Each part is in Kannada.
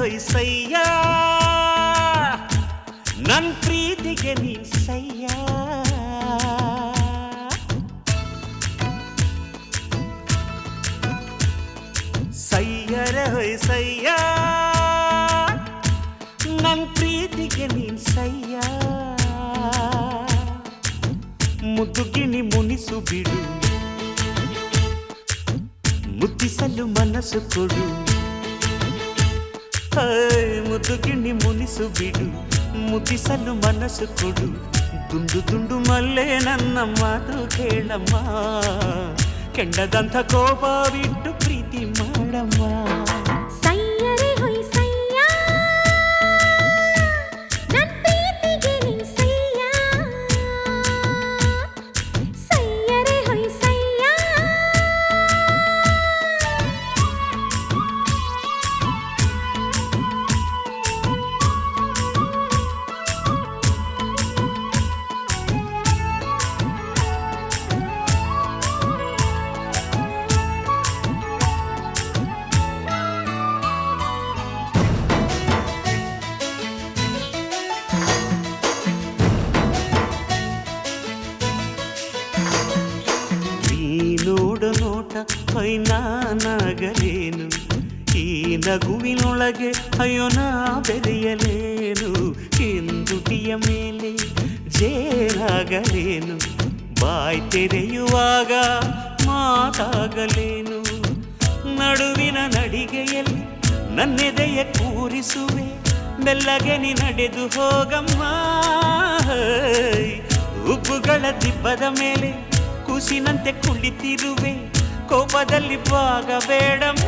ಹೊಯ್ಸಯ್ಯ ನನ್ ಪ್ರೀತಿಗೆ ನೀ ಸಯ್ಯ ಸಯ್ಯರ ಹೊಯ್ಸಯ್ಯ ನನ್ ಪ್ರೀತಿಗೆ ನೀನ್ ಸಯ್ಯ ಮುದ್ದು ಗಿಣಿ ಮುನಿಸು ಬಿಡು ಮುದ್ದಿಸಲು ಮನಸ್ಸು ಕೊಡು ಹೈ, ಮುದ್ದು ಗಿಣ್ಣಿ ಮುನಿಸು ಬಿಡು ಮುದ್ದಿಸಲು ಮನಸ್ಸು ಕೊಡು ದುಂಡು ದುಂಡು ಮಲ್ಲೆ ನನ್ನ ಮಾತು ಕೇಳಮ್ಮ ಕೆಂಡದಂಥ ಕೋಪ ಬಿಟ್ಟು ಪ್ರೀತಿ ಮಾಡಮ್ಮ ಸಯ್ಯರೆ ಹೊಯ್ ಸಯ್ಯ ನನ್ ಪ್ರೀತಿಗೆ ನೀ ಸಯ್ಯ ಸಯ್ಯರೆ ಹೊಯ್ ಸಯ್ಯ ನೀ ನೋಡ ನೋಟ ನಾನಾಗಲೇನು ಈ ನಗುವಿನೊಳಗೆ ಅಯ್ಯೋ ನಾ ಬೆರೆಯಲೇನು ಹಿಂದುಟಿಯ ಮೇಲೆ ಜೇನಾಗಲೇನು ಬಾಯ್ ತೆರೆಯುವಾಗ ಮಾತಾಗಲೇನು ನಡುವಿನ ನಡಿಗೆಯಲ್ಲಿ ನನ್ನೆದೆಯ ಕೂರಿಸುವೆ ಮೆಲ್ಲಗೆ ನೀ ನಡೆದು ಹೋಗಮ್ಮ ಉಬ್ಬುಗಳ ದಿಬ್ಬದ ಮೇಲೆ ಕುಸಿನಂತೆ ಕುಳಿತಿರುವೆ ಕೋಪದಲ್ಲಿ ಭಾಗಬೇಡಮ್ಮ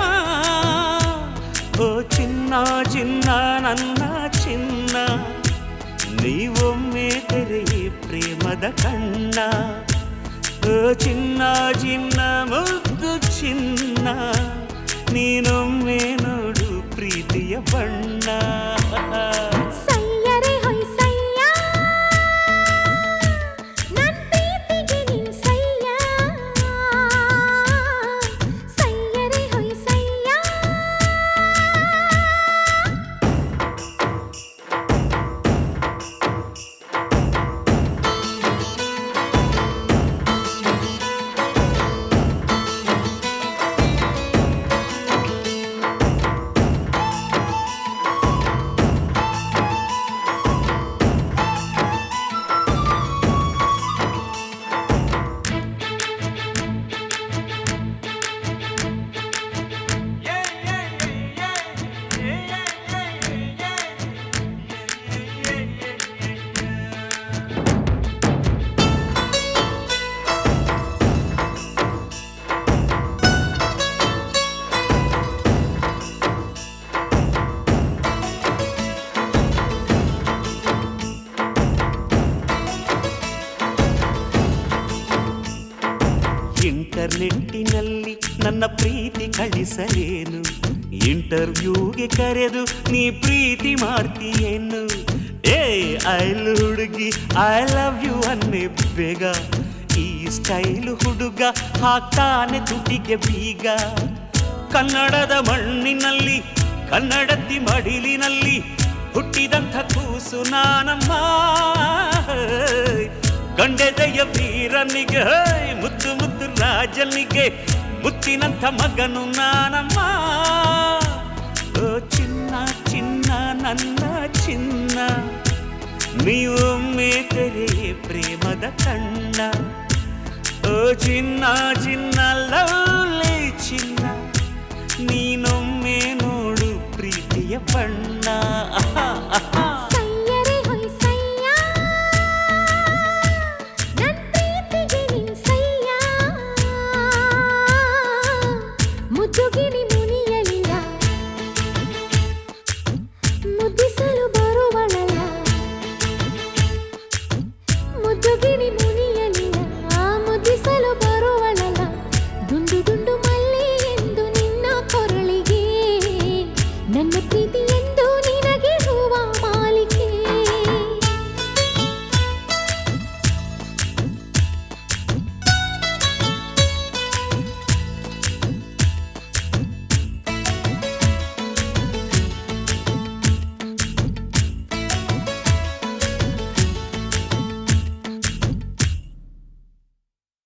ಓ ಚಿನ್ನ ಚಿನ್ನ ನನ್ನ ಚಿನ್ನ ನೀವೊಮ್ಮೆ ತೆರೆಯೇ ಪ್ರೇಮದ ಕಣ್ಣ ಓ ಚಿನ್ನ ಚಿನ್ನ ಮುದ್ದು ಚಿನ್ನ ನೀನೊಮ್ಮೆ ನೋಡು ಪ್ರೀತಿಯ ಬಣ್ಣ ಸಯ್ಯರೆ ಹೊಯ್ ಸಯ್ಯ ನನ್ ಪ್ರೀತಿಗೆ ನೀ ಸಯ್ಯ ಸಯ್ಯರೆ ಹೊಯ್ ಸಯ್ಯ ಇಂಟರ್ನೆಟ್ಟಿನಲ್ಲಿ ನನ್ನ ಪ್ರೀತಿ ಕಳಿಸಲೇನು ಇಂಟರ್ವ್ಯೂಗೆ ಕರೆದು ನೀ ಪ್ರೀತಿ ಮಾಡ್ತೀಯೇನು ಏ ಐಲ್ ಹುಡುಗಿ ಐ ಲವ್ ಯು ಅನ್ನೆ ಬೇಗ ಈ ಸ್ಟೈಲ್ ಹುಡುಗ ಹಾಕ್ತಾನೆ ತುಟಿಗೆ ಬೀಗ ಕನ್ನಡದ ಮಣ್ಣಿನಲ್ಲಿ ಕನ್ನಡತಿ ಮಡಿಲಿನಲ್ಲಿ ಹುಟ್ಟಿದಂಥ ಕೂಸು ನಾನಮ್ಮ ಗಂಡೆದೆಯ ವೀರನಿಗೆ ಹೇ, ಮುದ್ದು ಮುದ್ದು ರಾಜನಿಗೆ ಮುತ್ತಿನಂಥ ಮಗನು ನಾನಮ್ಮ ಓ ಚಿನ್ನ ಚಿನ್ನ ನನ್ನ ಚಿನ್ನ ನೀವೊಮ್ಮೆ ತೆರೆಯೇ ಪ್ರೇಮದ ಕಣ್ಣ ಓ ಚಿನ್ನ ಚಿನ್ನ ಲವ್ಲಿ ಚಿನ್ನ